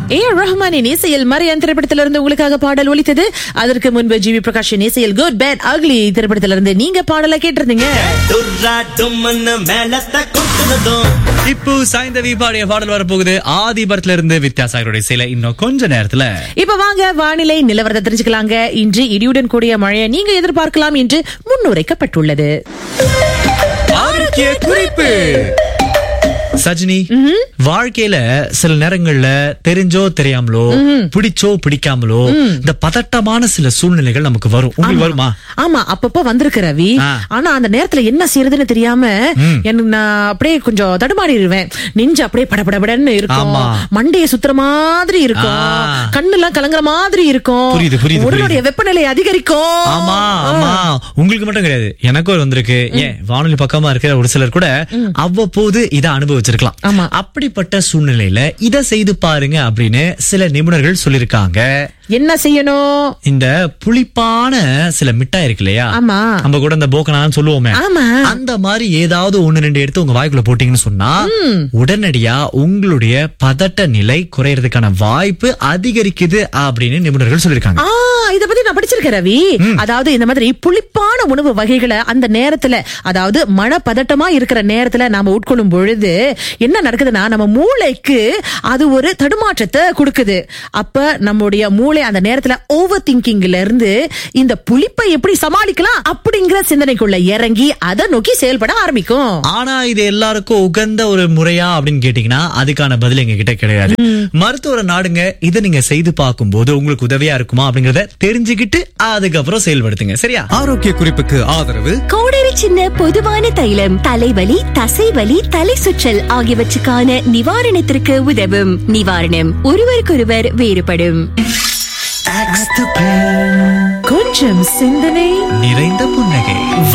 A R ரஹ்மானின் இசையில் மரியான் திரைப்படத்திலிருந்து உங்களுக்காக பாடல் ஒலித்தது அதற்கு முன்பு ஜிவி பிரகாஷின் இசையில் குட் பேட் அக்லி திரைப்படத்திலிருந்து நீங்க பாடலை கேட்டிருந்தீங்க டுர்ரா டும்முன்னு மேலத்தை கொட்டுனதும் இப்போ சாய்ந்தவி பாடிய பாடல் வரப்போகுது ஆதிபரத்துல இருந்து வித்யாசாகருடைய சிலை இன்னும் கொஞ்ச நேரத்துல இப்ப வாங்க வானிலை நிலவரத்தை தெரிஞ்சுக்கலாங்க இன்று இடியுடன் கூடிய மழையை நீங்க எதிர்பார்க்கலாம் என்று முன்னுரைக்கப்பட்டுள்ளது ஆரோக்கிய குறிப்பு சஜினி வாழ்க்கையில சில நேரங்கள்ல தெரிஞ்சோ தெரியாமலோ பிடிச்சோ பிடிக்காமலோ இந்த பதட்டமான சில சூழ்நிலைகள் நமக்கு வரும் உங்களுக்கு வருமா ஆமா அப்பப்ப வந்திருக்கு ரவி ஆ. ஆனா அந்த நேரத்துல என்ன செய்யறதுன்னு தெரியாம எனக்கு நான் அப்படியே கொஞ்சம் தடுமாறிடுவேன் நெஞ்சு அப்படியே படபடபடன்னு இருக்கும் ஆமா. மண்டைய சுத்துற மாதிரி இருக்கும் ஆ. கண்ணெல்லாம் கலங்குற மாதிரி இருக்கும் புரியுது, புரியுது, உடலுடைய வெப்பநிலை அதிகரிக்கும் ஆமா ஆமா உங்களுக்கு மட்டும் கிடையாது எனக்கும் ஒரு வந்திருக்கு ஏன் வானொலி பக்கமா இருக்கிற ஒரு சிலர் கூட அவ்வப்போது இதை அனுபவிச்சிருக்கலாம் ஆமா. அப்படிப்பட்ட சூழ்நிலையில இத செய்து பாருங்க அப்படின்னு சில நிபுணர்கள் சொல்லிருக்காங்க என்ன செய்யணும் இந்த புளிப்பான சில மிட்டாய் இருக்கு இல்லையா ஆமா. நம்ம கூட இந்த போக்கனான்னு சொல்லுவோமே ஆமா. அந்த மாதிரி ஏதாவது ஒண்ணு ரெண்டு எடுத்து உங்க வாய்க்குள்ள போட்டீங்கன்னு சொன்னா உடனடியா உங்களுடைய பதட்ட நிலை குறையறதுக்கான வாய்ப்பு அதிகரிக்குது அப்படின்னு நிபுணர்கள் சொல்லிருக்காங்க ஆ இத பத்தி நான் படிச்சிருக்கேன் ரவி அதாவது இந்த மாதிரி புளிப்பான உணவு வகைகளை அந்த நேரத்துல அதாவது மனப்பதட்டமா இருக்கிற நேரத்துல நாம உட்கொள்ளும் பொழுது என்ன நடக்குதுன்னா நம்ம மூளைக்கு அது ஒரு தடுமாற்றத்தை கொடுக்குது அப்ப நம்முடைய மூளை அந்த நேரத்துல ஓவர் திங்கிங்ல இருந்து இந்த புளிப்பை எப்படி சமாளிக்கலாம் அப்படிங்கிற சிந்தனைக்குள்ள இறங்கி அதை நோக்கி செயல்பட ஆரம்பிக்கும் ஆனா இது எல்லாருக்கும் உகந்த ஒரு முறையா அப்படின்னு கேட்டீங்கன்னா அதுக்கான பதில் எங்க கிட்ட கிடையாது மருத்துவரை நாடுங்க இதை நீங்க செய்து பார்க்கும்போது உங்களுக்கு உதவியா இருக்குமா அப்படிங்கறத தெரிஞ்சுக்கிட்டு அதுக்கப்புறம் செயல்படுத்துங்க சரியா ஆரோக்கிய குறிப்புக்கு ஆதரவு கோடரி சின்ன பொதுவான தைலம் தலைவலி தசைவலி தலை சுற்றல் ஆகியவற்றுக்கான நிவாரணத்திற்கு உதவும் நிவாரணம் ஒருவருக்கொருவர் வேறுபடும் கொஞ்சம் சிந்தனை நிறைந்த புன்னகை